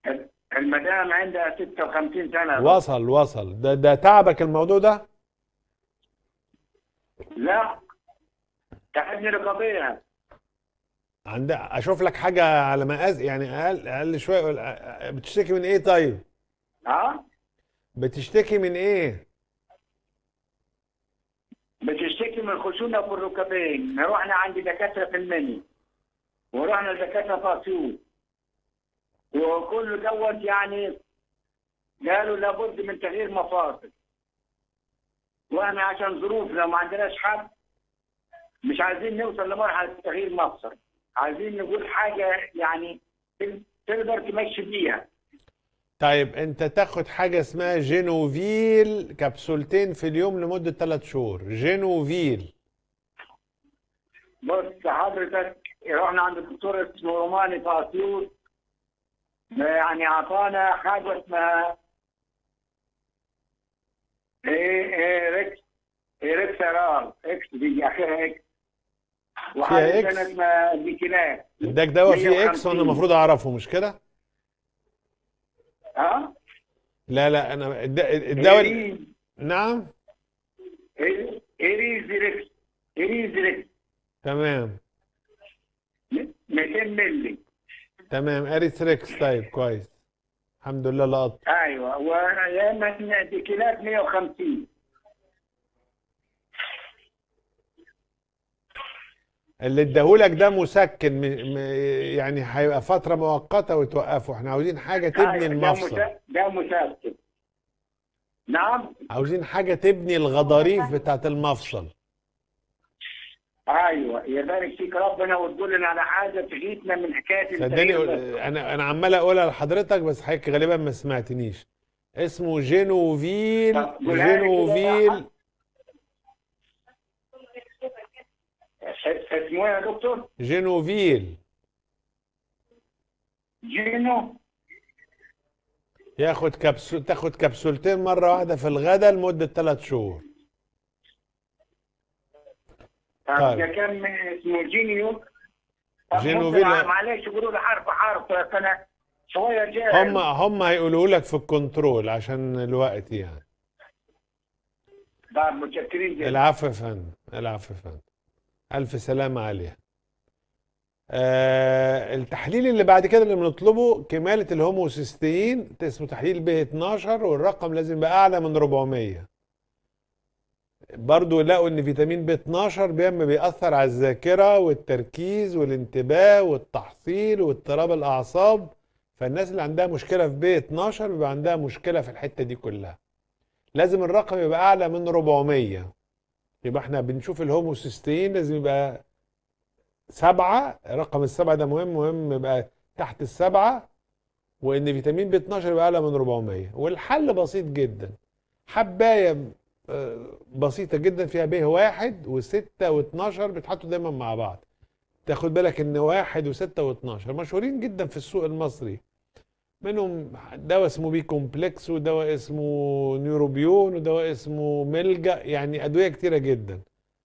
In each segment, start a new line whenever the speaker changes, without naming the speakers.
المدام عندها 56 سنة
وصل وصل ده ده تعبك الموضوع ده
لا تعبني رقابية
عندها اشوف لك حاجه على مقاس يعني اقل اقل شويه ولا- بتشتكي من ايه طيب
ها
بتشتكي من ايه
بتشتكي من خشونة في الركبين رحنا عند دكاترة في المني ورحنا لدكاترة في أسيوط وكل دوت يعني قالوا لابد من تغيير مفاصل واحنا عشان ظروفنا ما عندناش حد مش عايزين نوصل لمرحلة تغيير مفصل عايزين نقول حاجة يعني تقدر تمشي بيها
طيب انت تاخد حاجه اسمها جينوفيل كبسولتين في اليوم لمده 3 شهور جينوفيل
بص حضرتك رحنا عند الدكتور اسمه روماني في اسيوط يعني اعطانا حاجه اسمها ايه ايه ريكس ايه ريكس ار اكس دي اخرها اكس وحاجه
فيها
ثانيه
إكس؟
اسمها بيكينات
اداك دواء فيه اكس
150.
وانا المفروض اعرفه مش كده
ها
لا لا انا الد- الدواء
إيريز
نعم
إيريز ريكس إيريز ريكس
تمام
200 مللي
تمام اريثريكس طيب كويس الحمد لله لقط
ايوه ويا اما بيكينات 150
اللي اداهولك ده مسكن م... م... يعني هيبقى فتره مؤقته وتوقفه احنا عاوزين حاجه تبني
أيوة، ده
المفصل
مسا- ده مسكن نعم
عاوزين حاجه تبني الغضاريف بتاعت المفصل
ايوه يبارك فيك ربنا وتقول لنا على حاجه تغيثنا من حكايه
صدقني
التغيير
قول-
ده.
انا انا عمال اقولها لحضرتك بس حضرتك غالبا ما سمعتنيش اسمه جينوفيل
طب قولها لي كده
جينوفيل
بقى. اسمه ايه يا دكتور؟
جينوفيل
جينو
ياخد كبسول تاخد كبسولتين مره واحده في الغداء لمده ثلاث شهور
طب
طيب.
ده كان اسمه جينيو طب
جينو
ممكن
فيلا.
معلش يقولوا لي حرف حرف انا شويه جاهل
هم هم هيقولوا لك في الكنترول عشان الوقت يعني
طب متشكرين جدا
العفو يا فندم العفو يا فندم الف سلامه عليها آه التحليل اللي بعد كده اللي بنطلبه كماله الهوموسيستين اسمه تحليل ب 12 والرقم لازم يبقى اعلى من 400 برضو لقوا ان فيتامين ب 12 بيما بيأثر على الذاكره والتركيز والانتباه والتحصيل واضطراب الاعصاب فالناس اللي عندها مشكله في ب 12 بيبقى عندها مشكله في الحته دي كلها لازم الرقم يبقى اعلى من 400 يبقى احنا بنشوف الهوموسيستين لازم يبقى سبعة رقم السبعة ده مهم مهم يبقى تحت السبعة وان فيتامين بي 12 يبقى اعلى من 400 والحل بسيط جدا حباية آه، بسيطة جدا فيها ب واحد وستة واتناشر بيتحطوا دايما مع بعض تاخد بالك ان واحد وستة واتناشر مشهورين جدا في السوق المصري منهم دواء اسمه بي كومبلكس ودواء اسمه نيوروبيون ودواء اسمه ملجا يعني ادويه كتيره جدا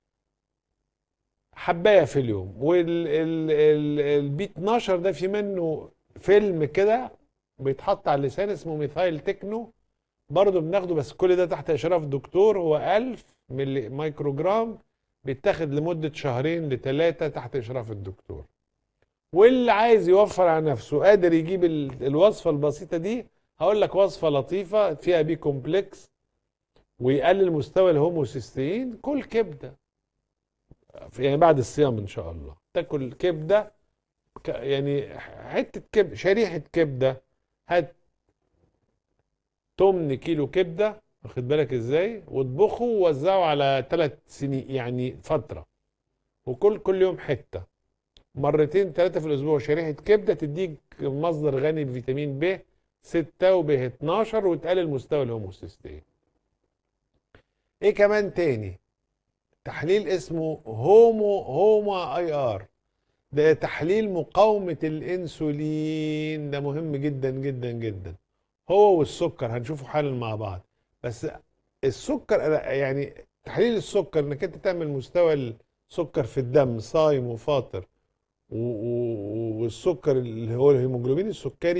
حبايه في اليوم والبي 12 ده في منه فيلم كده بيتحط على اللسان اسمه ميثايل تكنو برضه بناخده بس كل ده تحت اشراف دكتور هو 1000 ملي مايكروجرام بيتاخد لمده شهرين لثلاثه تحت اشراف الدكتور واللي عايز يوفر على نفسه قادر يجيب ال- الوصفه البسيطه دي هقول لك وصفه لطيفه فيها بي كومبلكس ويقلل مستوى الهوموسيستين كل كبده يعني بعد الصيام ان شاء الله تاكل كبده ك- يعني حته كبده شريحه كبده هات تمن كيلو كبده واخد بالك ازاي واطبخه ووزعه على ثلاث سنين يعني فتره وكل كل يوم حته مرتين ثلاثة في الأسبوع شريحة كبدة تديك مصدر غني بفيتامين ب 6 وب 12 وتقلل مستوى الهوموسيستين. إيه كمان تاني؟ تحليل اسمه هومو هوما اي ار ده تحليل مقاومة الانسولين ده مهم جدا جدا جدا هو والسكر هنشوفه حالا مع بعض بس السكر يعني تحليل السكر انك انت تعمل مستوى السكر في الدم صايم وفاطر و- و- والسكر اللي هو الهيموجلوبين السكري